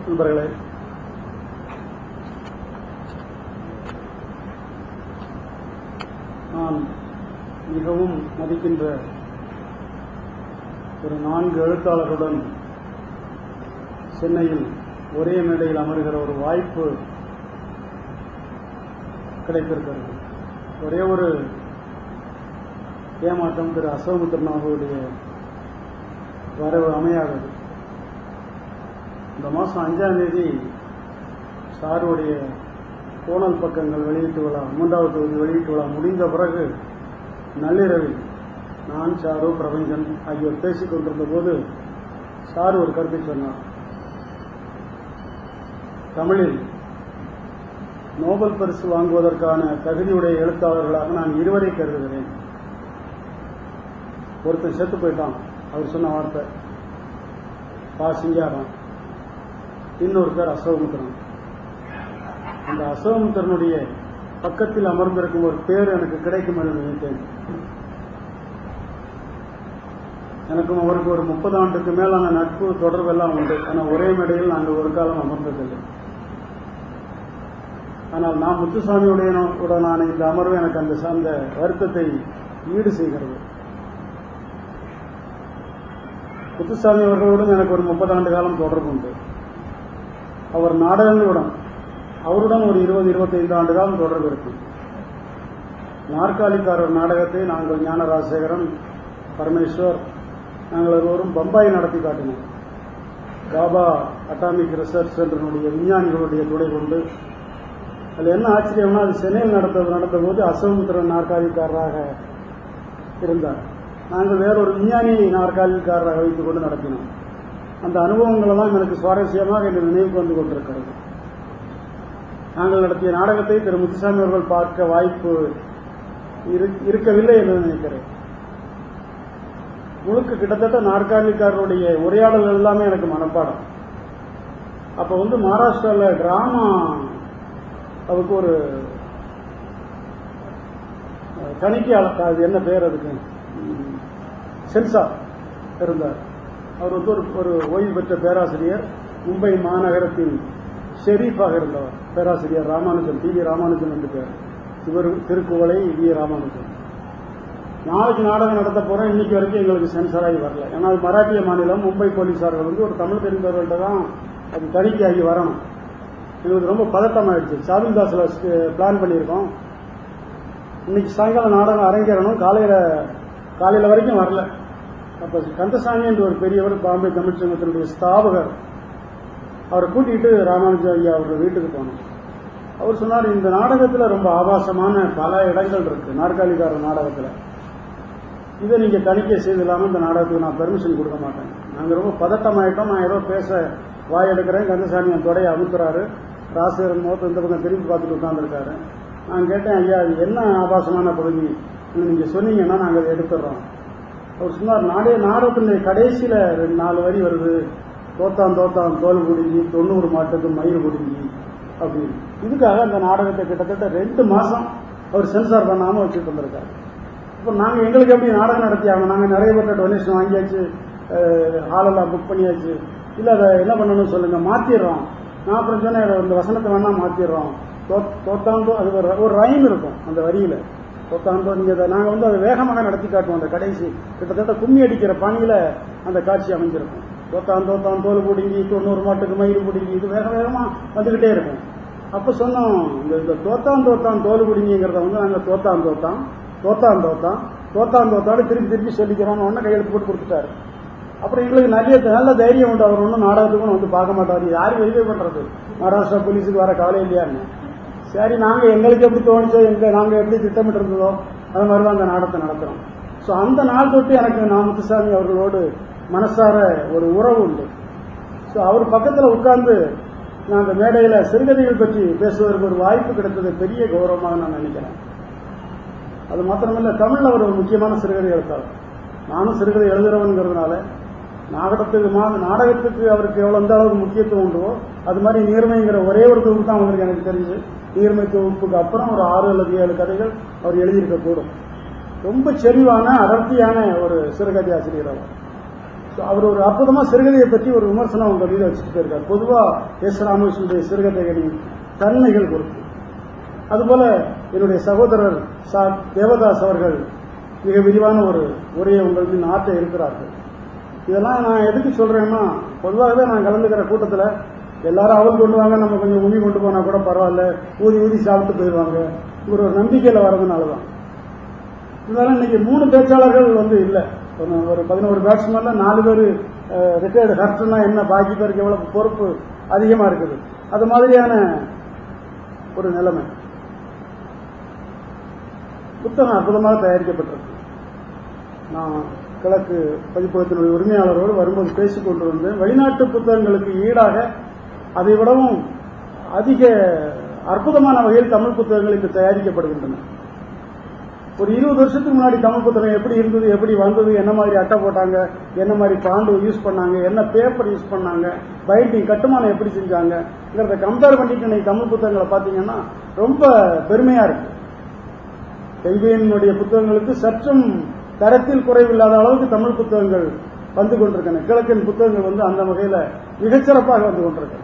நண்பர்களே நான் மிகவும் மதிக்கின்ற ஒரு நான்கு எழுத்தாளருடன் சென்னையில் ஒரே மேடையில் அமர்கிற ஒரு வாய்ப்பு கிடைத்திருக்கிறது ஒரே ஒரு ஏமாற்றம் திரு அசோகமுத்திரன் அவர்களுடைய வரவு அமையாதது இந்த மாதம் அஞ்சாம் தேதி சாருடைய கோணல் பக்கங்கள் வெளியீட்டு விழா மூன்றாவது தொகுதி வெளியீட்டு விழா முடிந்த பிறகு நள்ளிரவில் நான் சாரு பிரபஞ்சன் ஆகியோர் பேசிக் கொண்டிருந்த போது சாரு ஒரு கருத்தை சொன்னார் தமிழில் நோபல் பரிசு வாங்குவதற்கான தகுதியுடைய எழுத்தாளர்களாக நான் இருவரை கருதுகிறேன் ஒருத்தன் செத்து போயிட்டான் அவர் சொன்ன வார்த்தை பா சிங்காரம் இன்னொரு பேர் அசோகமுத்திரன் அந்த அசோகமுத்திரனுடைய பக்கத்தில் அமர்ந்திருக்கும் ஒரு பேர் எனக்கு கிடைக்கும் என்று நினைத்தேன் எனக்கும் அவருக்கு ஒரு முப்பது ஆண்டுக்கு மேலான நட்பு தொடர்பு எல்லாம் உண்டு ஆனால் ஒரே மேடையில் நாங்கள் ஒரு காலம் அமர்ந்ததில்லை ஆனால் நான் முத்துசாமியுடைய உடனான இந்த அமர்வு எனக்கு அந்த அந்த வருத்தத்தை ஈடு செய்கிறது முத்துசாமி அவர்களுடன் எனக்கு ஒரு முப்பது ஆண்டு காலம் தொடர்பு உண்டு அவர் நாடகங்களுடன் அவருடன் ஒரு இருபது இருபத்தைந்து ஆண்டு காலம் தொடர்பு இருக்கும் நாற்காலிக்காரர் நாடகத்தை நாங்கள் ஞானராஜசேகரன் பரமேஸ்வர் நாங்கள் ஒருவரும் பம்பாய் நடத்தி காட்டினோம் காபா அட்டாமிக் ரிசர்ச் சென்டருடைய விஞ்ஞானிகளுடைய துணை கொண்டு அதில் என்ன ஆச்சரியம்னா அது சென்னையில் நடந்த நடந்த போது அசோமுத்திரன் நாற்காலிக்காரராக இருந்தார் நாங்கள் வேறொரு விஞ்ஞானியை நாற்காலிக்காரராக வைத்துக் கொண்டு நடத்தினோம் அந்த அனுபவங்கள் எல்லாம் எனக்கு சுவாரஸ்யமாக என் நினைவுக்கு வந்து கொண்டிருக்கிறது நாங்கள் நடத்திய நாடகத்தை திரு முத்துசாமி அவர்கள் பார்க்க வாய்ப்பு இருக்கவில்லை என்று நினைக்கிறேன் முழுக்க கிட்டத்தட்ட நாற்காலிக்காரருடைய உரையாடல் எல்லாமே எனக்கு மனப்பாடம் அப்போ வந்து மகாராஷ்டிராவில் டிராமா அதுக்கு ஒரு தணிக்கையாளர் அது என்ன பேர் அதுக்கு சென்சார் இருந்தார் அவர் வந்து ஒரு ஒரு ஓய்வு பெற்ற பேராசிரியர் மும்பை மாநகரத்தின் ஷெரீஃபாக இருந்தவர் பேராசிரியர் ராமானுஜன் டி வி ராமானுஜன் என்று பேர் இவர் திருக்குவளை வி ராமானுஜன் நாளைக்கு நாடகம் நடத்த போறோம் இன்னைக்கு வரைக்கும் எங்களுக்கு சென்சர் ஆகி வரல ஏன்னா அது மராட்டிய மாநிலம் மும்பை போலீசார்கள் வந்து ஒரு தமிழ் தெரிந்தவர்கள்ட்ட தான் அது தணிக்கையாகி வரணும் எங்களுக்கு ரொம்ப பதட்டம் ஆயிடுச்சு சாமிதாஸ்ல பிளான் பண்ணியிருக்கோம் இன்னைக்கு சாயங்காலம் நாடகம் அரங்கேறணும் காலையில காலையில வரைக்கும் வரல அப்ப கந்தசாமி என்ற ஒரு பெரியவர் பாம்பே தமிழ் சங்கத்தினுடைய ஸ்தாபகர் அவரை கூட்டிகிட்டு ராமானுஜ ஐயா அவர்கள் வீட்டுக்கு போனோம் அவர் சொன்னார் இந்த நாடகத்தில் ரொம்ப ஆபாசமான பல இடங்கள் இருக்கு நாற்காலிக்கார நாடகத்தில் இதை நீங்க தணிக்கை செய்தில்லாமல் இந்த நாடகத்துக்கு நான் பெர்மிஷன் கொடுக்க மாட்டேன் நாங்கள் ரொம்ப பதட்டமாயிட்டோம் நான் ஏதோ பேச வாய் எடுக்கிறேன் கந்தசாமி என் தொடையை அமுத்துறாரு ராசிகரன் முகத்தை இந்த பக்கம் திரும்பி பார்த்துட்டு உட்காந்துருக்காரு நான் கேட்டேன் ஐயா இது என்ன ஆபாசமான பகுதி நீங்க சொன்னீங்கன்னா நாங்கள் அதை எடுத்துடுறோம் அவர் சொன்னார் நாடே நாடகத்தினுடைய கடைசியில் ரெண்டு நாலு வரி வருது தோத்தான் தோத்தான் தோல் குடுங்கி தொண்ணூறு மாட்டுக்கு மயிர் குடுங்கி அப்படின்னு இதுக்காக அந்த நாடகத்தை கிட்டத்தட்ட ரெண்டு மாசம் அவர் சென்சார் பண்ணாமல் வச்சுட்டு வந்திருக்காரு இப்போ நாங்கள் எங்களுக்கு எப்படி நாடகம் நடத்தி ஆகணும் நாங்கள் நிறைய பேர்ட்ட டொனேஷன் வாங்கியாச்சு ஹாலெல்லாம் புக் பண்ணியாச்சு இல்லை அதை என்ன பண்ணணும்னு சொல்லுங்க மாற்றிடுறோம் நான் அப்புறம் சொன்னேன் இந்த வசனத்தை வேணா மாற்றிடுறோம் தோத்தாந்தோ அது ஒரு ஒரு ரைம் இருக்கும் அந்த வரியில் தோத்தாந்தோ நீங்கள் நாங்கள் வந்து அதை வேகமாக நடத்தி காட்டுவோம் அந்த கடைசி கிட்டத்தட்ட கும்மி அடிக்கிற பணியில் அந்த காட்சி அமைஞ்சிருக்கும் தோத்தான் தோத்தான் தோல் பிடுங்கி தொண்ணூறு மாட்டுக்கு மயில் பிடுங்கி இது வேக வேகமாக வந்துக்கிட்டே இருக்கும் அப்போ சொன்னோம் இந்த இந்த தோத்தான் தோத்தான் தோல் பிடுங்கிங்கிறத வந்து நாங்கள் தோத்தான் தோத்தான் தோத்தான் தோத்தான் தோத்தான் தோத்தாடு திருப்பி திருப்பி சொல்லிக்கிறோன்னு ஒன்று கையெழுத்து போட்டு கொடுத்துட்டாரு அப்புறம் எங்களுக்கு நிறைய நல்ல தைரியம் உண்டு அவர் ஒன்றும் நாடகத்துக்கும் வந்து பார்க்க மாட்டார் யாரும் வெரிஃபை பண்ணுறது மகாராஷ்டிரா போலீஸுக்கு வர கவலை இல்லையான்னு சரி நாங்கள் எங்களுக்கு எப்படி தோணுச்சோ எங்க நாங்கள் எப்படி திட்டமிட்டு இருந்ததோ அது மாதிரி தான் அந்த நாடகத்தை நடத்துகிறோம் ஸோ அந்த நாள் தொட்டு எனக்கு நான் முத்துசாமி அவர்களோடு மனசார ஒரு உறவு உண்டு ஸோ அவர் பக்கத்தில் உட்கார்ந்து நான் அந்த மேடையில் சிறுகதைகள் பற்றி பேசுவதற்கு ஒரு வாய்ப்பு கிடைத்தது பெரிய கௌரவமாக நான் நினைக்கிறேன் அது மாத்திரமல்ல தமிழில் அவர் ஒரு முக்கியமான சிறுகதை எழுத்தாளர் நானும் சிறுகதை எழுதுறவங்கிறதுனால நாடகத்துக்கு மா நாடகத்துக்கு அவருக்கு எவ்வளோ எந்த அளவுக்கு முக்கியத்துவம் உண்டோ அது மாதிரி நீர்மைங்கிற ஒரே ஒரு தொகுப்பு தான் அவங்களுக்கு எனக்கு தெரிஞ்சு நீர்மை தொகுப்புக்கு அப்புறம் ஒரு ஆறு அல்லது ஏழு கதைகள் அவர் எழுதியிருக்கக்கூடும் ரொம்ப செறிவான அடர்த்தியான ஒரு சிறுகதை ஆசிரியர் அவர் So, அவர் ஒரு அற்புதமா சிறுகதையை பற்றி ஒரு விமர்சனம் அவங்க மீது வச்சுட்டு போயிருக்காரு பொதுவா எஸ் ராமகிருஷ்ணனுடைய சிறுகதைகளின் தன்மைகள் பொறுத்து அதுபோல என்னுடைய சகோதரர் சா தேவதாஸ் அவர்கள் மிக விரிவான ஒரு உரையை உங்கள் மீது ஆற்ற இருக்கிறார்கள் இதெல்லாம் நான் எதுக்கு சொல்றேன்னா பொதுவாகவே நான் கலந்துக்கிற கூட்டத்தில் எல்லாரும் அவள் கொண்டு வாங்க நம்ம கொஞ்சம் உமி கொண்டு போனா கூட பரவாயில்ல ஊதி ஊதி சாப்பிட்டு போயிடுவாங்க ஒரு ஒரு நம்பிக்கையில் வர்றதுனால தான் இருந்தாலும் இன்னைக்கு மூணு பேச்சாளர்கள் வந்து இல்லை ஒரு- ஒரு பதினோரு பேட்ஸ்மேன்ல நாலு பேர் ரிட்டையர்டு ஹர்ட்னா என்ன பாக்கி பேருக்கு எவ்வளவு பொறுப்பு அதிகமாக இருக்குது அது மாதிரியான ஒரு நிலைமை புத்தகம் அற்புதமாக தயாரிக்கப்பட்டிருக்கு நான் கிழக்கு பதிப்பகத்தினுடைய உரிமையாளரோடு வரும்போது பேசிக் கொண்டு வந்தேன் வெளிநாட்டு புத்தகங்களுக்கு ஈடாக அதை விடவும் அதிக அற்புதமான வகையில் தமிழ் புத்தகங்கள் இங்கு தயாரிக்கப்படுகின்றன ஒரு இருபது வருஷத்துக்கு முன்னாடி தமிழ் புத்தகம் எப்படி இருந்தது எப்படி வந்தது என்ன மாதிரி அட்டை போட்டாங்க என்ன மாதிரி பாண்டு யூஸ் பண்ணாங்க என்ன பேப்பர் யூஸ் பண்ணாங்க பைண்டிங் கட்டுமானம் எப்படி செஞ்சாங்கிறத கம்பேர் பண்ணிட்டு இன்னைக்கு தமிழ் புத்தகங்களை பார்த்தீங்கன்னா ரொம்ப பெருமையா இருக்கு கல்வியினுடைய புத்தகங்களுக்கு சற்றும் தரத்தில் குறைவில்லாத அளவுக்கு தமிழ் புத்தகங்கள் வந்து கொண்டிருக்கின்றன கிழக்கின் புத்தகங்கள் வந்து அந்த வகையில மிகச்சிறப்பாக வந்து கொண்டிருக்கின்றன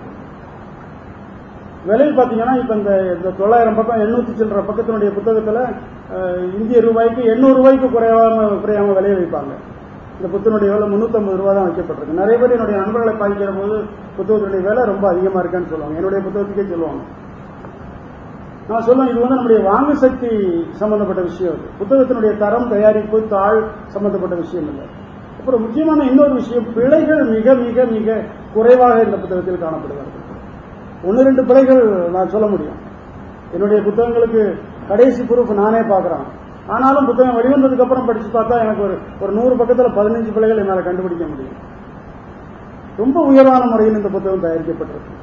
விலை பார்த்தீங்கன்னா இப்போ இந்த இந்த தொள்ளாயிரம் பக்கம் எண்ணூத்தி சில்லற பக்கத்தினுடைய புத்தகத்தில் அஹ், இந்திய ரூபாய்க்கு எண்ணூறு ரூபாய்க்கு குறையாம குறையாம விலையை வைப்பாங்க இந்த புத்தகனுடைய விலை முந்நூற்றம்பது ரூபா தான் வைக்கப்பட்டிருக்கு நிறைய பேர் என்னுடைய நண்பர்களை பாதிக்கிற போது புத்தகத்தினுடைய விலை ரொம்ப அதிகமாக இருக்கான்னு சொல்லுவாங்க என்னுடைய புத்தகத்துக்கே சொல்லுவாங்க நான் சொல்லுவேன் இது வந்து நம்முடைய வாங்கு சக்தி சம்பந்தப்பட்ட விஷயம் இது. புத்தகத்தினுடைய தரம் தயாரிப்பு தாள் சம்பந்தப்பட்ட விஷயம் இல்லை அப்புறம் முக்கியமான இன்னொரு விஷயம் பிழைகள் மிக மிக மிக குறைவாக இந்த புத்தகத்தில் காணப்படுகிறது ஒன்று ரெண்டு பிழைகள் நான் சொல்ல முடியும் என்னுடைய புத்தகங்களுக்கு கடைசி ப்ரூஃப் நானே பார்க்குறேன் ஆனாலும் புத்தகம் வெளிவந்ததுக்கு அப்புறம் படிச்சு பார்த்தா எனக்கு ஒரு ஒரு நூறு பக்கத்தில் பதினஞ்சு பிழைகள் என்னால் கண்டுபிடிக்க முடியும் ரொம்ப உயர்வான முறையில் இந்த புத்தகம் தயாரிக்கப்பட்டிருக்கு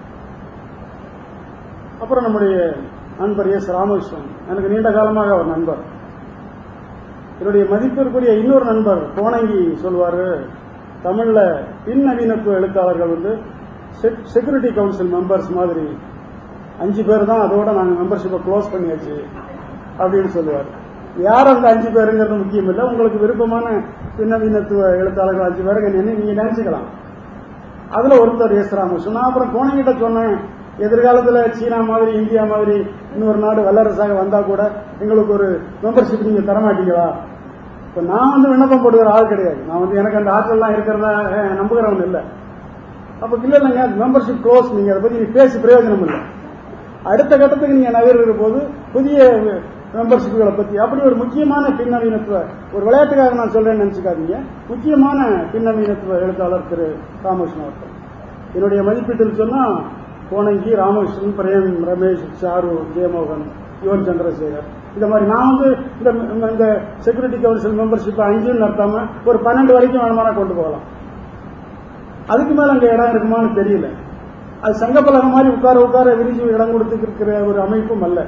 அப்புறம் நம்முடைய நண்பர் எஸ் ராமகிருஷ்ணன் எனக்கு நீண்ட காலமாக அவர் நண்பர் என்னுடைய மதிப்பிற்குரிய இன்னொரு நண்பர் கோணங்கி சொல்வாரு தமிழ்ல பின்னவீனத்துவ எழுத்தாளர்கள் வந்து செக்யூரிட்டி கவுன்சில் மெம்பர்ஸ் மாதிரி அஞ்சு பேர் தான் அதோட நாங்கள் மெம்பர்ஷிப்பை க்ளோஸ் பண்ணியாச்சு அப்படின்னு சொல்லுவார் யார் அந்த அஞ்சு பேருங்கிறது முக்கியம் இல்லை உங்களுக்கு விருப்பமான பின்னவீனத்துவ எழுத்தாளர்கள் அஞ்சு பேருக்கு என்ன நீங்க நினைச்சுக்கலாம் அதுல ஒருத்தர் எஸ் ராமகிருஷ்ணன் நான் அப்புறம் கோணங்கிட்ட சொன்னேன் எதிர்காலத்துல சீனா மாதிரி இந்தியா மாதிரி இன்னொரு நாடு வல்லரசாக வந்தா கூட எங்களுக்கு ஒரு மெம்பர்ஷிப் நீங்க தரமாட்டீங்களா இப்ப நான் வந்து விண்ணப்பம் போடுகிற ஆள் கிடையாது நான் வந்து எனக்கு அந்த ஆற்றல்லாம் இருக்கிறதா அஹ், நம்புகிறவன் இல்லை அப்ப இல்ல இல்லைங்க மெம்பர்ஷிப் க்ளோஸ் நீங்க அதை பத்தி பேசி பிரயோஜனம் இல்லை அடுத்த கட்டத்துக்கு நீங்க நகர்கிற போது புதிய மெம்பர்ஷிப்புகளை பத்தி அப்படி ஒரு முக்கியமான பின்னவீனத்துவ ஒரு விளையாட்டுக்காக நான் சொல்றேன்னு நினைச்சுக்காதீங்க முக்கியமான பின்னவீனத்துவ எழுத்தாளர் திரு ராமகிருஷ்ணன் அவர்கள் என்னுடைய மதிப்பீட்டில் சொன்னா கோணங்கி ராமகிருஷ்ணன் பிரேம் ரமேஷ் சாரு ஜெயமோகன் யுவன் சந்திரசேகர் இந்த மாதிரி நான் வந்து இந்த இந்த செக்யூரிட்டி கவுன்சில் மெம்பர்ஷிப் அஞ்சுன்னு நடத்தாம ஒரு பன்னெண்டு வரைக்கும் வேணுமானா கொண்டு போகலாம் அதுக்கு மேல அங்க இடம் இருக்குமான்னு தெரியல அது சங்கப்பலகம் மாதிரி உட்கார உட்கார விரிஞ்சு இடம் கொடுத்து இருக்கிற ஒரு அமைப்பும் அல்ல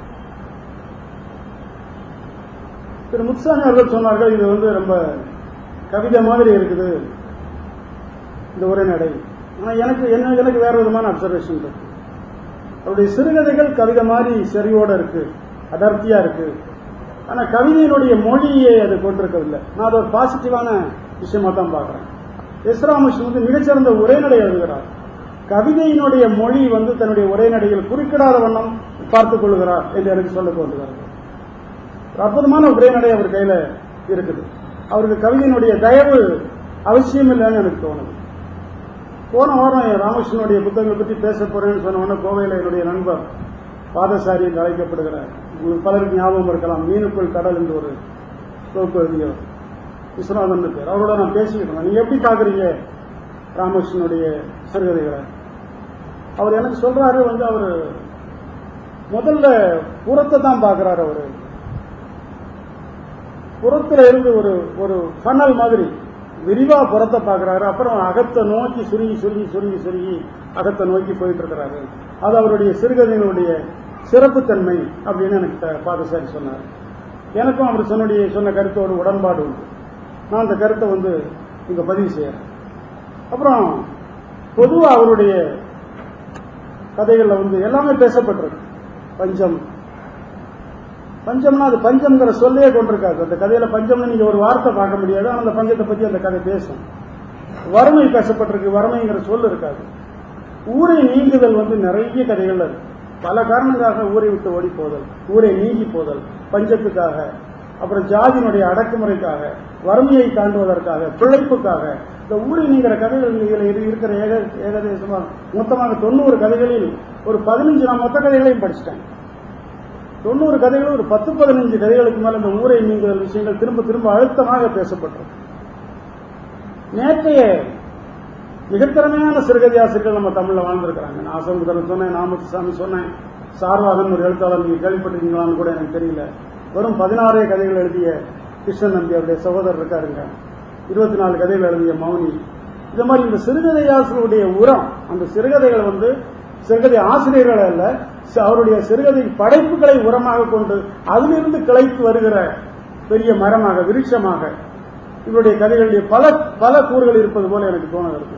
திரு முத்துசாமி அவர்கள் சொன்னார்கள் இது வந்து ரொம்ப கவிதை மாதிரி இருக்குது இந்த உரைநடை ஆனா எனக்கு என்ன எனக்கு வேற விதமான அப்சர்வேஷன் இருக்கு அவருடைய சிறுகதைகள் கவிதை மாதிரி செறிவோட இருக்கு அடர்த்தியா இருக்கு ஆனா கவிதையினுடைய மொழியை அது கொண்டிருக்கவில்லை நான் அதை ஒரு பாசிட்டிவான விஷயமா தான் பார்க்கிறேன் எஸ் ராமகிருஷ்ணன் வந்து மிகச்சிறந்த உரைநடை எழுதுகிறார் கவிதையினுடைய மொழி வந்து தன்னுடைய உரைநடையில் குறுக்கிடாத வண்ணம் பார்த்துக் கொள்கிறார் என்று எனக்கு சொல்ல தோன்றுகிறது ஒரு அற்புதமான உரைநடை அவர் கையில இருக்குது அவருக்கு கவிதையினுடைய தயவு அவசியம் இல்லைன்னு எனக்கு தோணுது போன வாரம் என் ராமகிருஷ்ணனுடைய புத்தகங்களை பற்றி பேச போறேன்னு சொன்ன உடனே கோவையில் என்னுடைய நண்பர் பாதசாரி என்று அழைக்கப்படுகிறார் உங்களுக்கு பலருக்கு ஞாபகம் இருக்கலாம் மீனுக்குள் கடல் என்று ஒரு தொகுப்பு எழுதியவர் விஸ்வநாதன் பேர் அவரோட நான் பேசிக்கிட்டு இருந்தேன் நீங்க எப்படி பாக்குறீங்க ராமகிருஷ்ணனுடைய சிறுகதைகளை அவர் எனக்கு சொல்றாரு வந்து அவர் முதல்ல புறத்தை தான் பார்க்கிறாரு அவரு புறத்துல இருந்து ஒரு ஒரு ஃபனல் மாதிரி விரிவா புறத்தை பார்க்கறாரு அப்புறம் அகத்தை நோக்கி சுருங்கி சுருங்கி சுருங்கி சுருங்கி அகத்தை நோக்கி போயிட்டு இருக்கிறாரு அது அவருடைய சிறுகதையினுடைய சிறப்புத்தன்மை அப்படின்னு எனக்கு த- பாதசாரி சொன்னார் எனக்கும் அவர் சொன்னுடைய சொன்ன கருத்தோடு உடன்பாடு உண்டு நான் அந்த கருத்தை வந்து இங்க பதிவு செய்யறேன் அப்புறம் பொதுவா அவருடைய கதைகள்ல வந்து எல்லாமே பேசப்பட்டிருக்கு பஞ்சம் பஞ்சம்னா அது பஞ்சம்ங்கிற சொல்லையே கொண்டிருக்காது அந்த கதையில பஞ்சம்னு நீங்க ஒரு வார்த்தை பார்க்க முடியாது ஆனா அந்த பஞ்சத்தை பத்தி அந்த கதை பேசும் வறுமை பேசப்பட்டிருக்கு வறுமைங்கிற சொல் இருக்காது ஊரை நீங்குதல் வந்து நிறைய கதைகள் இருக்கு பல காரணங்களுக்காக ஊரை விட்டு ஓடி போதல் ஊரை நீங்கி போதல் பஞ்சத்துக்காக அப்புறம் ஜாதியினுடைய அடக்குமுறைக்காக வறுமையை தாண்டுவதற்காக பிழைப்புக்காக இந்த ஊரை நீங்கிற கதைகள் இதில் இரு- இருக்கிற ஏக ஏகதேசமாக மொத்தமாக தொண்ணூறு கதைகளில் ஒரு பதினஞ்சு நான் மொத்த கதைகளையும் படிச்சிட்டேன் தொண்ணூறு கதைகள் ஒரு பத்து பதினஞ்சு கதைகளுக்கு மேல இந்த ஊரை நீங்குதல் விஷயங்கள் திரும்ப திரும்ப அழுத்தமாக பேசப்பட்டிருக்கு நேற்றைய மிகத்திறமையான சிறுகதை ஆசிரியர்கள் நம்ம தமிழ்ல வாழ்ந்திருக்கிறாங்க நான் ஆசமுதரன் சொன்னேன் நாமத்துசாமி சொன்னேன் சார்வாகன் ஒரு எழுத்தாளர் நீங்க கேள்விப்பட்டிருக்கீங்களான்னு கூட எனக்கு தெரியல வெறும் பதினாறே கதைகள் எழுதிய கிருஷ்ணன் நம்பி அவருடைய சகோதரர் இருக்காருங்க இருபத்தி நாலு கதைகள் எழுதிய மௌனி இந்த மாதிரி இந்த சிறுகதை ஆசிரியருடைய உரம் அந்த சிறுகதைகள் வந்து சிறுகதை ஆசிரியர்கள் அல்ல ச- அவருடைய சிறுகதை படைப்புகளை உரமாக கொண்டு அதிலிருந்து கிளைத்து வருகிற பெரிய மரமாக விருட்சமாக இவருடைய கதைகளுடைய பல பல கூறுகள் இருப்பது போல எனக்கு தோணுகிறது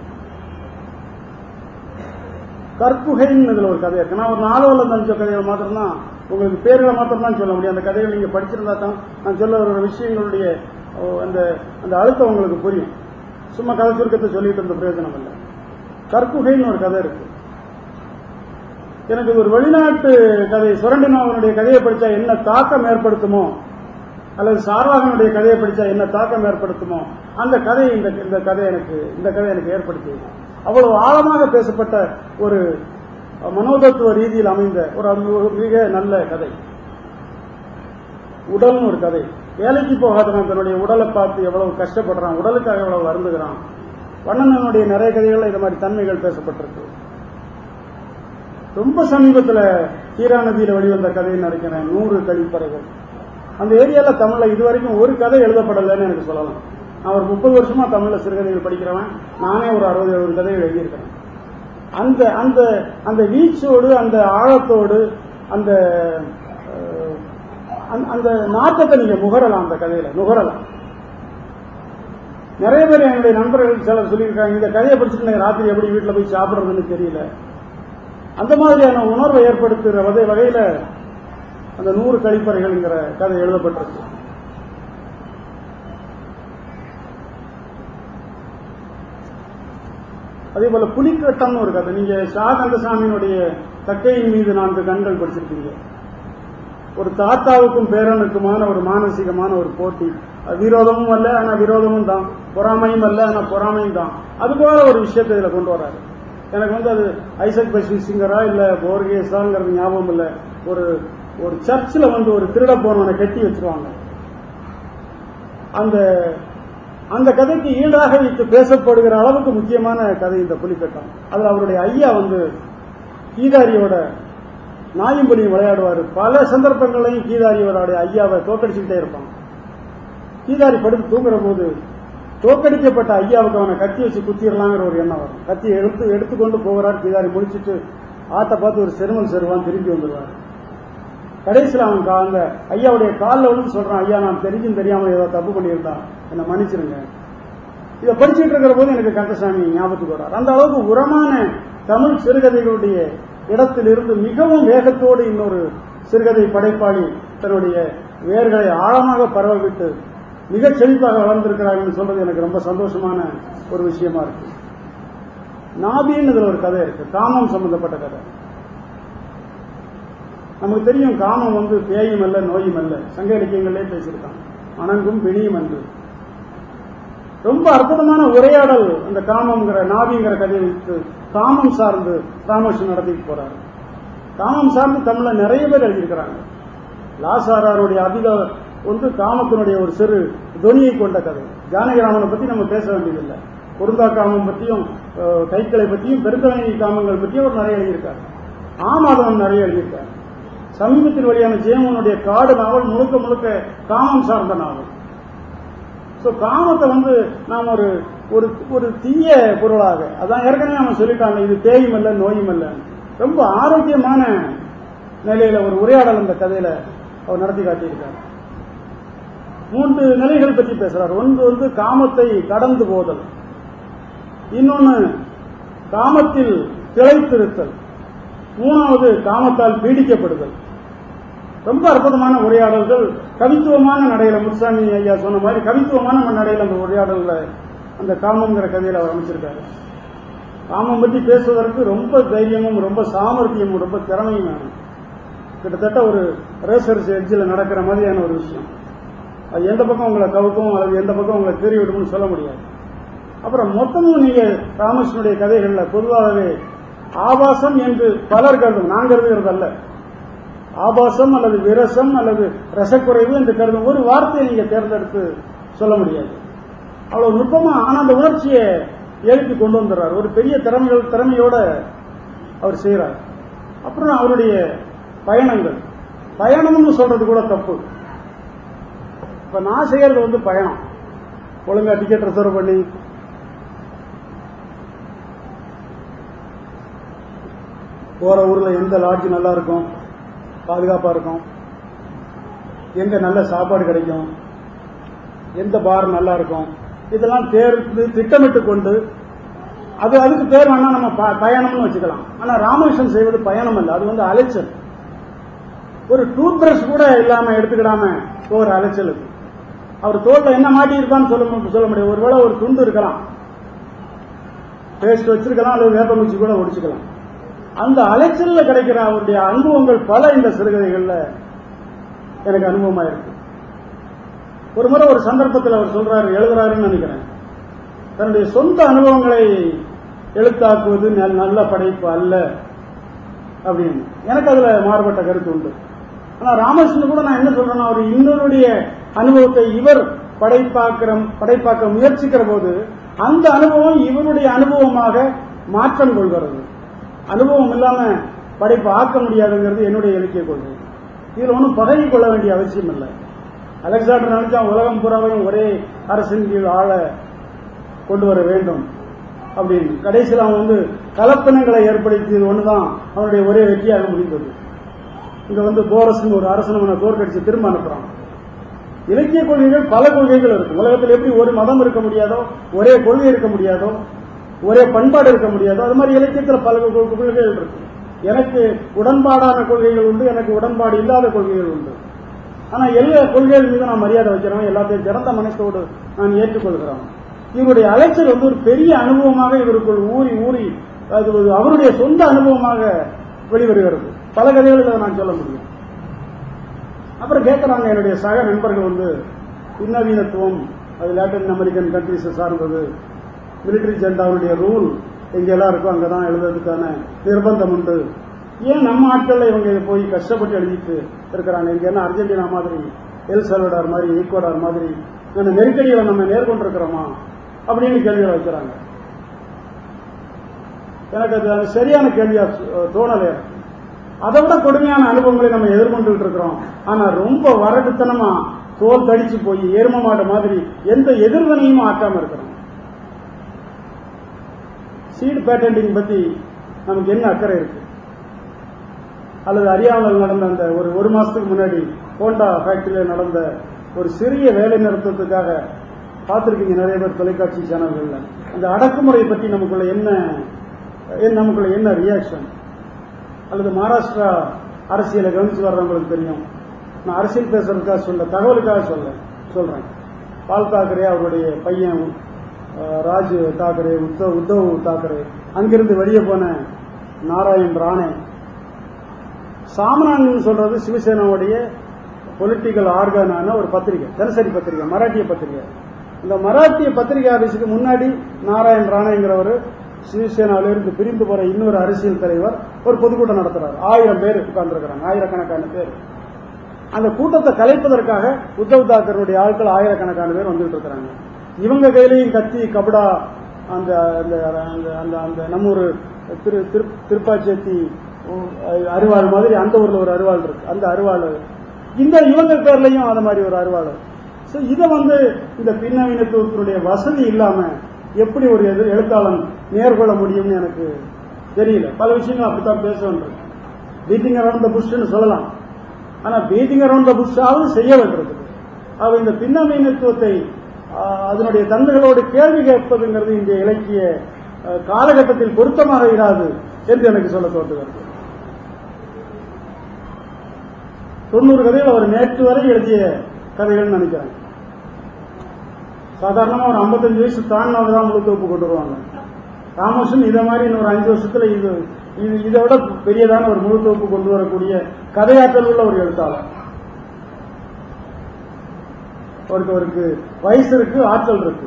கற்புகைன்னு இதுல ஒரு கதை இருக்கு நான் ஒரு நாலு அல்லது அஞ்சு கதைகள் மாத்திரம்தான் உங்களுக்கு பேர்களை மாத்திரம் தான் சொல்ல முடியும் அந்த கதைகள் நீங்க படிச்சிருந்தா தான் நான் சொல்ல வர விஷயங்களுடைய ஓ, அந்த அந்த அழுத்தம் உங்களுக்கு புரியும் சும்மா கதை சுருக்கத்தை சொல்லிட்டு இருந்த பிரயோஜனம் இல்லை கற்புகைன்னு ஒரு கதை இருக்கு எனக்கு இது ஒரு வெளிநாட்டு கதை சுரண்டினவனுடைய கதையை படிச்சா என்ன தாக்கம் ஏற்படுத்துமோ அல்லது சார்வாகனுடைய கதையை படிச்சா என்ன தாக்கம் ஏற்படுத்துமோ அந்த கதை இந்த இந்த கதை எனக்கு இந்த கதை எனக்கு ஏற்படுத்தியது அவ்வளவு ஆழமாக பேசப்பட்ட ஒரு மனோதத்துவ ரீதியில் அமைந்த ஒரு அது ஒரு மிக நல்ல கதை உடல்னு ஒரு கதை வேலைக்கு போகாதவன் தன்னுடைய உடலை பார்த்து எவ்வளவு கஷ்டப்படுறான் உடலுக்காக எவ்வளவு வருந்துகிறான் வண்ணனனுடைய நிறைய கதைகள்ல இந்த மாதிரி தன்மைகள் பேசப்பட்டிருக்கு ரொம்ப சமீபத்தில் ஹீரா நதியில வெளிவந்த கதைன்னு நினைக்கிறேன் நூறு கழிப்பறைகள் அந்த ஏரியால தமிழ்ல இதுவரைக்கும் ஒரு கதை எழுதப்படலைன்னு எனக்கு சொல்லலாம் நான் ஒரு முப்பது வருஷமா தமிழ்ல சிறுகதைகள் படிக்கிறவன் நானே ஒரு அறுபது எழுபது கதைகள் எழுதியிருக்கிறேன் அந்த அந்த அந்த வீச்சோடு அந்த ஆழத்தோடு அந்த அஹ், அந்த- அந்த நாட்டத்தை நீங்க முகரலாம் அந்த கதையில நுகரலாம் நிறைய பேர் என்னுடைய நண்பர்கள் சிலர் சொல்லியிருக்காங்க இந்த கதையை படிச்சுட்டு எனக்கு ராத்திரி எப்படி வீட்டில் போய் சாப்பிடுறதுன்னு தெரியல அந்த மாதிரியான உணர்வை ஏற்படுத்துகிற வகை வகையில அந்த நூறு கழிப்பறைகள்ங்கிற கதை எழுதப்பட்டிருக்கு அதே போல புலிக்கட்டம்னு ஒரு கதை நீங்க ஷா கந்தசாமியினுடைய தக்கையின் மீது நான்கு கண்கள் படிச்சிருக்கீங்க ஒரு தாத்தாவுக்கும் பேரனுக்குமான ஒரு மானசீகமான ஒரு போட்டி அது விரோதமும் அல்ல ஆனா விரோதமும் தான் பொறாமையும் அல்ல ஆனா பொறாமையும் தான் அது போல ஒரு விஷயத்தை இதுல கொண்டு வராரு எனக்கு வந்து அது ஐசக் பசி சிங்கரா இல்ல போர்கேஸாங்கிறது ஞாபகம் இல்ல ஒரு ஒரு சர்ச்சில் வந்து ஒரு திருட போனவனை கட்டி வச்சிருவாங்க அந்த அந்த கதைக்கு ஈடாக வைத்து பேசப்படுகிற அளவுக்கு முக்கியமான கதை இந்த புலிக்கட்டம் அதுல அவருடைய ஐயா வந்து கீதாரியோட நாயும் புலியும் விளையாடுவார் பல சந்தர்ப்பங்களையும் கீதாரியோட ஐயாவை தோக்கடிச்சுக்கிட்டே இருப்பான் கீதாரி படுத்து தூங்குற போது தோக்கடிக்கப்பட்ட ஐயாவுக்கு அவனை கத்தி வச்சு குத்திடலாங்கிற ஒரு எண்ணம் வரும் கத்தியை எடுத்து எடுத்துக்கொண்டு போகிறார் கீதாரி முடிச்சிட்டு ஆத்தை பார்த்து ஒரு செருமல் செருவான் திரும்பி வந்துடுவார் கடைசியில் அவன் கா- அந்த ஐயாவுடைய காலில் விழுந்து சொல்றான் ஐயா நான் தெரிஞ்சும் தெரியாம ஏதோ தப்பு பண்ணியிருந்தான் என்னை மன்னிச்சிருங்க இதை படிச்சுட்டு இருக்கிற போது எனக்கு கந்தசாமி ஞாபகத்துக்கு வரார் அந்த அளவுக்கு உரமான தமிழ் சிறுகதைகளுடைய இடத்திலிருந்து மிகவும் வேகத்தோடு இன்னொரு சிறுகதை படைப்பாளி தன்னுடைய வேர்களை ஆழமாக பரவவிட்டு மிகச் செழிப்பாக வளர்ந்திருக்கிறார்கள் சொல்றது எனக்கு ரொம்ப சந்தோஷமான ஒரு விஷயமா இருக்கு நாபின்னு இதுல ஒரு கதை இருக்கு காமம் சம்பந்தப்பட்ட கதை நமக்கு தெரியும் காமம் வந்து பேயும் அல்ல நோயும் அல்ல சங்க இலக்கியங்களே பேசியிருக்கான் அணங்கும் பிணியும் என்று ரொம்ப அற்புதமான உரையாடல் அந்த காமம்ங்கிற நாவிங்கிற கதையை வைத்து காமம் சார்ந்து ராமகிருஷ்ணன் நடத்திட்டு போறாரு காமம் சார்ந்து தமிழ்ல நிறைய பேர் எழுதியிருக்கிறாங்க லாசாராருடைய அதிக வந்து காமத்தினுடைய ஒரு சிறு துணியை கொண்ட கதை ஜானகிராமனை பத்தி நம்ம பேச வேண்டியதில்லை பொருந்தா காமம் பற்றியும் அஹ், கைக்களை பற்றியும் பெருந்தவணி காமங்கள் பற்றியும் அவர் நிறைய எழுதியிருக்காரு ஆமாதவன் நிறைய எழுதியிருக்காரு சமீபத்தில் வெளியான ஜெயமோனுடைய காடு நாவல் முழுக்க முழுக்க காமம் சார்ந்த நாவல் ஸோ காமத்தை வந்து நாம் ஒரு ஒரு ஒரு தீய பொருளாக அதான் ஏற்கனவே நம்ம சொல்லிட்டாங்க இது தேயும் அல்ல நோயும் அல்ல ரொம்ப ஆரோக்கியமான நிலையில ஒரு உரையாடல் இந்த கதையில அவர் நடத்தி காட்டியிருக்கார் மூன்று நிலைகள் பற்றி பேசுறார் ஒன்று வந்து காமத்தை கடந்து போதல் இன்னொன்னு காமத்தில் திளைத்திருத்தல் மூணாவது காமத்தால் பீடிக்கப்படுதல் ரொம்ப அற்புதமான உரையாடல்கள் கவித்துவமான நடையில முத்துசாமி ஐயா சொன்ன மாதிரி கவித்துவமான நடையில அந்த உரையாடல்ல அந்த காமங்கிற கதையில் அவர் அமைச்சிருக்காரு காமம் பற்றி பேசுவதற்கு ரொம்ப தைரியமும் ரொம்ப சாமர்த்தியமும் ரொம்ப திறமையும் வேணும் கிட்டத்தட்ட ஒரு ரேசர்ஸ் எட்ஜில் நடக்கிற மாதிரியான ஒரு விஷயம் அது எந்த பக்கம் உங்களை கவுக்கும் அல்லது எந்த பக்கம் உங்களை தெரிய விடும்னு சொல்ல முடியாது அப்புறம் மொத்தமும் நீங்க ராமகிருஷ்ணனுடைய கதைகள்ல பொதுவாகவே ஆபாசம் என்று பலர் கருதும் நான் கருதுகிறது அல்ல ஆபாசம் அல்லது விரசம் அல்லது ரசக்குறைவு என்று கருதும் ஒரு வார்த்தையை நீங்க தேர்ந்தெடுத்து சொல்ல முடியாது அவ்வளவு நுட்பமா ஆனா அந்த உணர்ச்சியை எழுப்பி கொண்டு வந்துடுறார் ஒரு பெரிய திறமைகள் திறமையோட அவர் செய்கிறார் அப்புறம் அவருடைய பயணங்கள் பயணம்னு சொல்றது கூட தப்பு இப்ப நான் செய்யறது வந்து பயணம் ஒழுங்கா டிக்கெட் ரிசர்வ் பண்ணி போற ஊர்ல எந்த லாட்ஜ் நல்லா இருக்கும் பாதுகாப்பா இருக்கும் எங்க நல்ல சாப்பாடு கிடைக்கும் எந்த பார் நல்லா இருக்கும் இதெல்லாம் தேர்ந்து திட்டமிட்டு கொண்டு அது அதுக்கு பேர் வேணா நம்ம ப- பயணம்னு வச்சுக்கலாம் ஆனா ராமகிருஷ்ணன் செய்வது பயணம் அல்ல அது வந்து அலைச்சல் ஒரு டூத் பிரஷ் கூட இல்லாம எடுத்துக்கிடாம போகிற அலைச்சல் இது. அவர் தோல்ல என்ன மாட்டியிருக்கான்னு சொல்ல மு- சொல்ல முடியாது ஒருவேளை ஒரு துண்டு இருக்கலாம் பேஸ்ட் வச்சிருக்கலாம் அல்லது வேப்பங்குச்சி கூட ஒடிச்சுக்கலாம் அந்த அலைச்சல்ல கிடைக்கிற அவருடைய அனுபவங்கள் பல இந்த சிறுகதைகள்ல எனக்கு அனுபவமா இருக்கு ஒரு முறை ஒரு சந்தர்ப்பத்தில் அவர் சொல்றாரு எழுதுறாருன்னு நினைக்கிறேன் தன்னுடைய சொந்த அனுபவங்களை எழுத்தாக்குவது நல்- நல்ல படைப்பு அல்ல அப்படின்னு எனக்கு அதுல மாறுபட்ட கருத்து உண்டு ஆனா ராமகிருஷ்ணன் கூட நான் என்ன சொல்றேன்னா அவர் இன்னொருடைய அனுபவத்தை இவர் படைப்பாக்கிற படைப்பாக்க முயற்சிக்கிற போது அந்த அனுபவம் இவருடைய அனுபவமாக மாற்றம் கொள்கிறது அனுபவம் இல்லாம படைப்பு ஆக்க முடியாதுங்கிறது என்னுடைய இலக்கிய கொள்கை இதுல ஒன்றும் பதவி கொள்ள வேண்டிய அவசியம் இல்லை அலெக்சாண்டர் நினைச்சா உலகம் பூராவையும் ஒரே அரசின் கீழ் ஆள கொண்டு வர வேண்டும் அப்படின்னு கடைசியில் அவன் வந்து கலப்பனங்களை ஏற்படுத்தியது ஒண்ணுதான் அவனுடைய ஒரே வெற்றியாக முடிந்தது இங்க வந்து போரஸ்னு ஒரு அரசன் அவனை தோற்கடிச்சு திரும்ப அனுப்புறான் இலக்கிய கொள்கைகள் பல கொள்கைகள் இருக்கு உலகத்தில் எப்படி ஒரு மதம் இருக்க முடியாதோ ஒரே கொள்கை இருக்க முடியாதோ ஒரே பண்பாடு இருக்க முடியாதோ அது மாதிரி இலக்கியத்தில் பல கொ- கொள்கைகள் இருக்கு எனக்கு உடன்பாடான கொள்கைகள் உண்டு எனக்கு உடன்பாடு இல்லாத கொள்கைகள் உண்டு ஆனா எல்லா கொள்கைகள் மீது நான் மரியாதை வைக்கிறோம் எல்லாத்தையும் திறந்த மனசோடு நான் ஏற்றுக்கொள்கிறோம் இவருடைய அலைச்சல் வந்து ஒரு பெரிய அனுபவமாக இவருக்குள் ஊறி ஊறி அது ஒரு அவருடைய சொந்த அனுபவமாக வெளிவருகிறது பல கதைகளில் நான் சொல்ல முடியும் அப்புறம் கேட்கறாங்க என்னுடைய சக நண்பர்கள் வந்து பின்னவீனத்துவம் அது லாட்டின் அமெரிக்கன் கண்ட்ரிஸை சார்ந்தது மிலிட்டரி ஜெண்டாவுடைய ரூல் எங்கெல்லாம் இருக்கோ அங்கே தான் எழுதுறதுக்கான நிர்பந்தம் உண்டு ஏன் நம்ம ஆட்கள்ல இவங்க இதை போய் கஷ்டப்பட்டு எழுதிட்டு இருக்கிறாங்க இங்க என்ன அர்ஜென்டினா மாதிரி எல் சல்வடார் மாதிரி ஈக்குவடார் மாதிரி இந்த நெருக்கடிகளை நம்ம நேர்கொண்டிருக்கிறோமா அப்படின்னு கேள்விகளை வைக்கிறாங்க எனக்கு அது அது சரியான கேள்வியா அஹ், தோணலை எனக்கு அதை விட கொடுமையான அனுபவங்களை நம்ம எதிர்கொண்டுகிட்டு இருக்கிறோம் ஆனா ரொம்ப வரட்டுத்தனமா தோல் தடிச்சு போய் எரும மாடு மாதிரி எந்த எதிர்வினையும் ஆக்காம இருக்கிறோம் சீடு பேட்டன்டிங் பத்தி நமக்கு என்ன அக்கறை இருக்கு அல்லது அறியாமல் நடந்த அந்த ஒரு ஒரு மாசத்துக்கு முன்னாடி ஹோண்டா ஃபேக்டரியில நடந்த ஒரு சிறிய வேலை நிறுத்தத்துக்காக பார்த்திருக்கீங்க நிறைய பேர் தொலைக்காட்சி சேனல்கள்ல அந்த அடக்குமுறை பற்றி நமக்குள்ள என்ன என்ன- நமக்குள்ள என்ன ரியாக்ஷன் அல்லது மகாராஷ்டிரா அரசியலை கவனிச்சு வர்றவங்களுக்கு தெரியும் நான் அரசியல் பேசுறதுக்காக சொல்ல தகவலுக்காக சொல்ல சொல்றேன் பால் தாக்கரே அவருடைய பையன் அஹ், ராஜ் தாக்கரே உத்தவ் உத்தவ் தாக்கரே அங்கிருந்து வெளியே போன நாராயண் ராணே சாமனான்னு சொல்றது சிவசேனாவுடைய பொலிட்டிக்கல் ஆர்கனான ஒரு பத்திரிகை தினசரி பத்திரிகை மராட்டிய பத்திரிகை இந்த மராட்டிய பத்திரிகை ஆபீஸுக்கு முன்னாடி நாராயண் ராணேங்கிறவர் சிவசேனாவில இருந்து பிரிந்து போற இன்னொரு அரசியல் தலைவர் ஒரு பொதுக்கூட்டம் நடத்துறாரு ஆயிரம் பேர் உட்கார்ந்துருக்கிறாங்க ஆயிரக்கணக்கான பேர் அந்த கூட்டத்தை கலைப்பதற்காக உத்தவ் தாக்கருடைய ஆட்கள் ஆயிரக்கணக்கான பேர் வந்துட்டு இருக்கிறாங்க இவங்க கையிலையும் கத்தி கபடா அந்த அந்த அந்த- அந்த அந்த நம்ம ஒரு திரு திரு- திருப்பாச்சேத்தி உ- அருவாள் மாதிரி அந்த ஊர்ல ஒரு அருவாள் இருக்கு அந்த அருவாள் இந்த இவங்க பேர்லயும் அந்த மாதிரி ஒரு அருவாள் ஸோ இதை வந்து இந்த பின்னவீனத்துவத்தினுடைய வசதி இல்லாம எப்படி ஒரு எதிர் எழுத்தாளன் நேர்கொள்ள முடியும்னு எனக்கு தெரியல பல விஷயங்கள் அப்படித்தான் பேச வேண்டும் பீட்டிங் அரௌண்ட் த புஷ்னு சொல்லலாம் ஆனா பீட்டிங் அரௌண்ட் த புஷ்ஷாவது செய்ய வேண்டியிருக்குது அவ இந்த பின்னமீனத்துவத்தை ஆஹ், அதனுடைய தன்மைகளோடு கேள்வி கேட்பதுங்கிறது இந்த இலக்கிய ஆஹ், காலகட்டத்தில் பொருத்தமாக இராது என்று எனக்கு சொல்ல தோன்றுகிறது தொண்ணூறு கதைகள் அவர் நேற்று வரை எழுதிய கதைகள் நினைக்கிறேன் சாதாரணமா ஒரு 55 வயசு தாண்டினவங்க தான் முழு தொகுப்பு கொண்டு வருவாங்க ராமகிருஷ்ணன் இதை மாதிரி இன்னொரு அஞ்சு வருஷத்துல இது இது இதை விட பெரியதான ஒரு முழு தொகுப்பு கொண்டு வரக்கூடிய கதையாற்றல் உள்ள ஒரு எழுத்தாளர் அவருக்கு அவருக்கு வயசு இருக்கு ஆற்றல் இருக்கு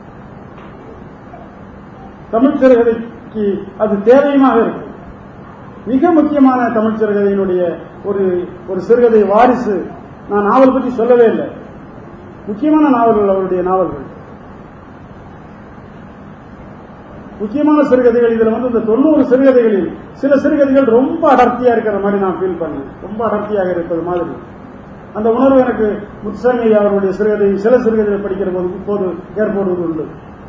தமிழ் சிறுகதைக்கு அது தேவையுமாக இருக்கு மிக முக்கியமான தமிழ் சிறுகதையினுடைய ஒரு ஒரு சிறுகதை வாரிசு நான் நாவல் பற்றி சொல்லவே இல்லை முக்கியமான நாவல்கள் அவருடைய நாவல்கள் முக்கியமான சிறுகதைகள் இதுல வந்து இந்த தொண்ணூறு சிறுகதைகளில் சில சிறுகதைகள் ரொம்ப அடர்த்தியா இருக்கிற மாதிரி நான் ஃபீல் பண்ணேன் ரொம்ப அடர்த்தியாக இருப்பது மாதிரி அந்த உணர்வு எனக்கு முத்துசாமி ஐயா அவருடைய சிறுகதை சில சிறுகதைகளை படிக்கிற போது இப்போது ஏற்படுவது உண்டு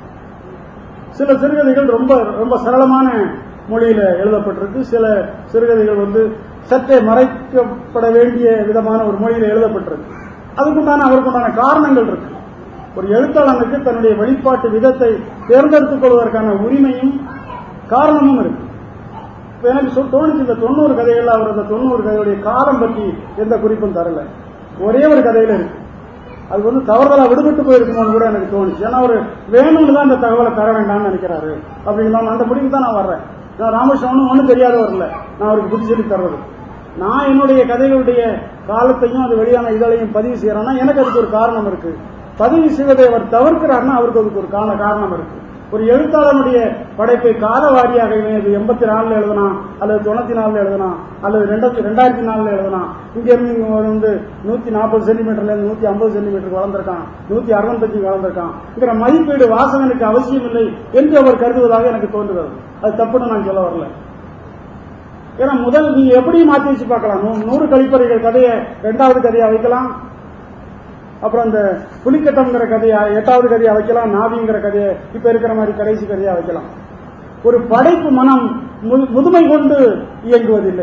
சில சிறுகதைகள் ரொம்ப ரொம்ப சரளமான மொழியில எழுதப்பட்டிருக்கு சில சிறுகதைகள் வந்து சற்றே மறைக்கப்பட வேண்டிய விதமான ஒரு மொழியில எழுதப்பட்டிருக்கு அதுக்குண்டான அவருக்குண்டான காரணங்கள் இருக்கு ஒரு எழுத்தாளனுக்கு தன்னுடைய வெளிப்பாட்டு விதத்தை தேர்ந்தெடுத்துக் கொள்வதற்கான உரிமையும் காரணமும் இருக்கு இப்ப எனக்கு சொ- தோணுச்சு இந்த தொண்ணூறு கதைகள் அவர் அந்த தொண்ணூறு கதையுடைய காலம் பற்றி எந்த குறிப்பும் தரல ஒரே ஒரு கதையில இருக்கு அது வந்து தவறுதலா விடுபட்டு போயிருக்குமோன்னு கூட எனக்கு தோணுச்சு ஏன்னா அவர் வேணும்னு தான் அந்த தகவலை தர வேண்டாம்னு நினைக்கிறாரு அப்படிங்களா அந்த முடிவுக்கு தான் நான் வர்றேன் நான் ராமகிருஷ்ணனும் ஒன்றும் தெரியாத வரல நான் அவருக்கு புத்தி சொல்லி தர்றது நான் என்னுடைய கதைகளுடைய காலத்தையும் அது வெளியான இதழையும் பதிவு செய்யறேன்னா எனக்கு அதுக்கு ஒரு காரணம் இருக்கு பதிவு செய்வதை அவர் தவிர்க்கிறார்னா அவருக்கு அதுக்கு ஒரு கால காரணம் இருக்கு ஒரு எழுத்தாளனுடைய படைப்பை கால வாரியாக இவன் இது எண்பத்தி நாலுல எழுதலாம் அல்லது தொண்ணூத்தி நாலுல எழுதலாம் அல்லது ரெண்டாயிரத்தி ரெண்டாயிரத்தி நாலுல எழுதலாம் இங்க இருந்து இங்க வந்து நூத்தி நாற்பது சென்டிமீட்டர்ல இருந்து நூத்தி ஐம்பது சென்டிமீட்டர் வளர்ந்திருக்கான் நூத்தி அறுபத்தஞ்சு வளர்ந்திருக்கான் மதிப்பீடு வாசகனுக்கு அவசியம் இல்லை என்று அவர் கருதுவதாக எனக்கு தோன்றுகிறது அது தப்புன்னு நான் சொல்ல வரல ஏன்னா முதல் நீ எப்படி மாத்தி வச்சு பார்க்கலாம் நூ- நூறு கழிப்பறைகள் கதையை ரெண்டாவது கதையா வைக்கலாம் அப்புறம் இந்த புலிக்கட்டம்ங்கிற கதையா எட்டாவது கதையா வைக்கலாம் நாவிங்கிற கதையை இப்ப இருக்கிற மாதிரி கடைசி கதையா வைக்கலாம் ஒரு படைப்பு மனம் மு- முதுமை கொண்டு இயங்குவதில்லை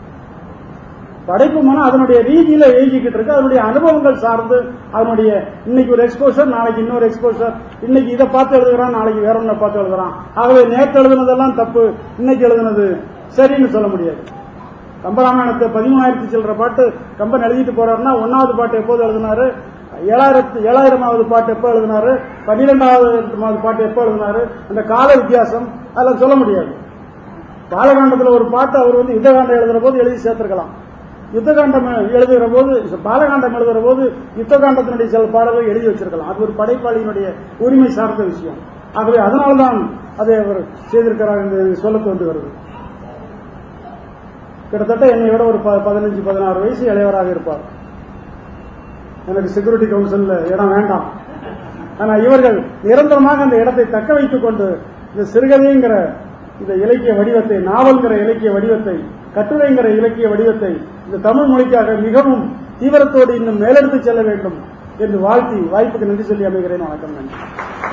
படைப்பு மனம் அதனுடைய ரீதியில இயங்கிக்கிட்டு இருக்கு அதனுடைய அனுபவங்கள் சார்ந்து அதனுடைய இன்னைக்கு ஒரு எக்ஸ்போஷர் நாளைக்கு இன்னொரு எக்ஸ்போஷர் இன்னைக்கு இதை பார்த்து எழுதுகிறான் நாளைக்கு வேற ஒன்றை பார்த்து எழுதுறான் ஆகவே நேற்று எழுதுனதெல்லாம் தப்பு இன்னைக்கு எழுதுனது சரின்னு சொல்ல முடியாது கம்பராமாயணத்தை பதிமூணாயிரத்தி சில்லற பாட்டு கம்பன் எழுதிட்டு போறாருன்னா ஒன்னாவது பாட்டு எப்போது எழுதினாரு ஏழாயிரத்து ஏழாயிரமாவது பாட்டு எப்போ எழுதினாரு பன்னிரெண்டாவது பாட்டு எப்போ எழுதினாரு அந்த கால வித்தியாசம் அதெல்லாம் சொல்ல முடியாது பாலகாண்டத்துல ஒரு பாட்டு அவர் வந்து யுத்தகாண்டம் எழுதுற போது எழுதி சேர்த்திருக்கலாம் யுத்தகாண்டம் எழுதுகிற போது பாலகாண்டம் எழுதுகிற போது யுத்தகாண்டத்தினுடைய சில பாடல்கள் எழுதி வச்சிருக்கலாம் அது ஒரு படைப்பாளியினுடைய உரிமை சார்ந்த விஷயம் ஆகவே அதனால்தான் அதை அவர் செய்திருக்கிறார் என்று சொல்ல தோன்றுகிறது கிட்டத்தட்ட என்னை விட ஒரு ப- பதினஞ்சு பதினாறு வயசு இளையவராக இருப்பார் எனக்கு செக்யூரிட்டி கவுன்சில்ல இடம் வேண்டாம் ஆனா இவர்கள் நிரந்தரமாக அந்த இடத்தை தக்க வைத்துக் கொண்டு இந்த சிறுகதைங்கிற இந்த இலக்கிய வடிவத்தை நாவல்கிற இலக்கிய வடிவத்தை கட்டுரைங்கிற இலக்கிய வடிவத்தை இந்த தமிழ் மொழிக்காக மிகவும் தீவிரத்தோடு இன்னும் மேலெடுத்து செல்ல வேண்டும் என்று வாழ்த்தி வாய்ப்புக்கு நன்றி சொல்லி அமைகிறேன் வணக்கம் நன்றி